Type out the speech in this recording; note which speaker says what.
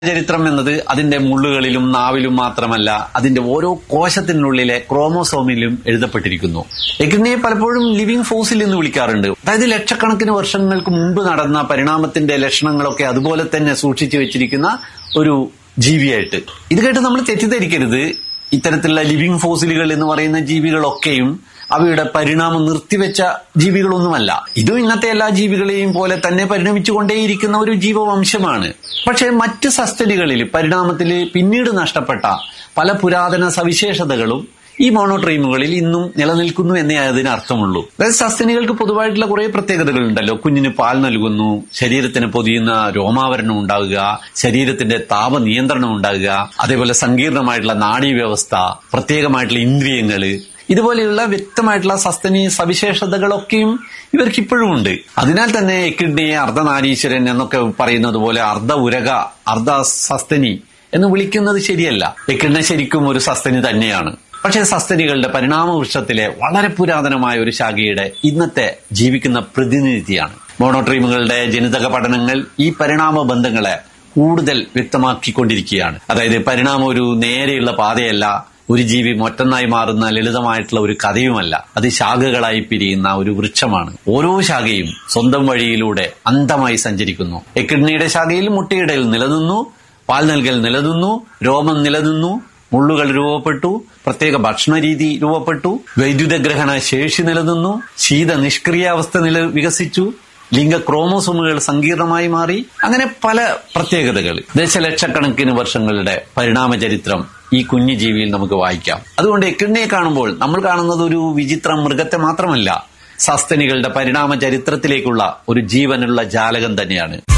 Speaker 1: ചരിത്രം എന്നത് അതിന്റെ മുള്ളുകളിലും നാവിലും മാത്രമല്ല അതിന്റെ ഓരോ കോശത്തിനുള്ളിലെ ക്രോമോസോമിലും എഴുതപ്പെട്ടിരിക്കുന്നു എഗ്രിനെ പലപ്പോഴും ലിവിംഗ് ഫോസിൽ എന്ന് വിളിക്കാറുണ്ട് അതായത് ലക്ഷക്കണക്കിന് വർഷങ്ങൾക്ക് മുമ്പ് നടന്ന പരിണാമത്തിന്റെ ലക്ഷണങ്ങളൊക്കെ അതുപോലെ തന്നെ സൂക്ഷിച്ചു വെച്ചിരിക്കുന്ന ഒരു ജീവിയായിട്ട് ഇത് കേട്ട് നമ്മൾ തെറ്റിദ്ധരിക്കരുത് ഇത്തരത്തിലുള്ള ലിവിംഗ് ഫോസിലുകൾ എന്ന് പറയുന്ന ജീവികളൊക്കെയും അവയുടെ പരിണാമം നിർത്തിവെച്ച ജീവികളൊന്നുമല്ല ഇതും ഇന്നത്തെ എല്ലാ ജീവികളെയും പോലെ തന്നെ പരിണമിച്ചുകൊണ്ടേയിരിക്കുന്ന ഒരു ജീവവംശമാണ് പക്ഷേ മറ്റ് സസ്തനികളിൽ പരിണാമത്തിൽ പിന്നീട് നഷ്ടപ്പെട്ട പല പുരാതന സവിശേഷതകളും ഈ മോണോട്രീമുകളിൽ ഇന്നും നിലനിൽക്കുന്നു എന്നേ അതിന് അർത്ഥമുള്ളൂ അതായത് സസ്തനികൾക്ക് പൊതുവായിട്ടുള്ള കുറെ പ്രത്യേകതകൾ ഉണ്ടല്ലോ കുഞ്ഞിന് പാൽ നൽകുന്നു ശരീരത്തിന് പൊതിയുന്ന രോമാവരണം ഉണ്ടാകുക ശരീരത്തിന്റെ താപ നിയന്ത്രണം ഉണ്ടാകുക അതേപോലെ സങ്കീർണമായിട്ടുള്ള നാഡീവ്യവസ്ഥ പ്രത്യേകമായിട്ടുള്ള ഇന്ദ്രിയങ്ങള് ഇതുപോലെയുള്ള വ്യക്തമായിട്ടുള്ള സസ്തനി സവിശേഷതകളൊക്കെയും ഇവർക്ക് ഇപ്പോഴും ഉണ്ട് അതിനാൽ തന്നെ എക്കിഡ്നിയെ അർദ്ധനാരീശ്വരൻ എന്നൊക്കെ പറയുന്നത് പോലെ അർദ്ധ ഉരക അർദ്ധ സസ്തനി എന്ന് വിളിക്കുന്നത് ശരിയല്ല എക്കിഡ്ന ശരിക്കും ഒരു സസ്തനി തന്നെയാണ് പക്ഷേ സസ്തനികളുടെ പരിണാമ വൃക്ഷത്തിലെ വളരെ പുരാതനമായ ഒരു ശാഖയുടെ ഇന്നത്തെ ജീവിക്കുന്ന പ്രതിനിധിയാണ് മോണോട്രീമുകളുടെ ജനിതക പഠനങ്ങൾ ഈ പരിണാമ ബന്ധങ്ങളെ കൂടുതൽ വ്യക്തമാക്കിക്കൊണ്ടിരിക്കുകയാണ് അതായത് പരിണാമം ഒരു നേരെയുള്ള പാതയല്ല ഒരു ജീവി മറ്റൊന്നായി മാറുന്ന ലളിതമായിട്ടുള്ള ഒരു കഥയുമല്ല അത് ശാഖകളായി പിരിയുന്ന ഒരു വൃക്ഷമാണ് ഓരോ ശാഖയും സ്വന്തം വഴിയിലൂടെ അന്ധമായി സഞ്ചരിക്കുന്നു എക്കിഡ്നിയുടെ ശാഖയിൽ മുട്ടയിടൽ നിലനിന്നു പാൽ നൽകൽ നിലനിന്നു രോമം നിലനിന്നു മുള്ളുകൾ രൂപപ്പെട്ടു പ്രത്യേക ഭക്ഷണ രീതി രൂപപ്പെട്ടു വൈദ്യുതഗ്രഹണ ശേഷി നിലനിന്നു ശീത നിഷ്ക്രിയാവസ്ഥ നില വികസിച്ചു ലിംഗ ക്രോമോസോമുകൾ സങ്കീർണമായി മാറി അങ്ങനെ പല പ്രത്യേകതകൾ ദശലക്ഷക്കണക്കിന് വർഷങ്ങളുടെ പരിണാമ ചരിത്രം ഈ കുഞ്ഞു ജീവിയിൽ നമുക്ക് വായിക്കാം അതുകൊണ്ട് എക്കിഡിനെ കാണുമ്പോൾ നമ്മൾ കാണുന്നത് ഒരു വിചിത്ര മൃഗത്തെ മാത്രമല്ല സസ്തനികളുടെ പരിണാമ ചരിത്രത്തിലേക്കുള്ള ഒരു ജീവനുള്ള ജാലകം തന്നെയാണ്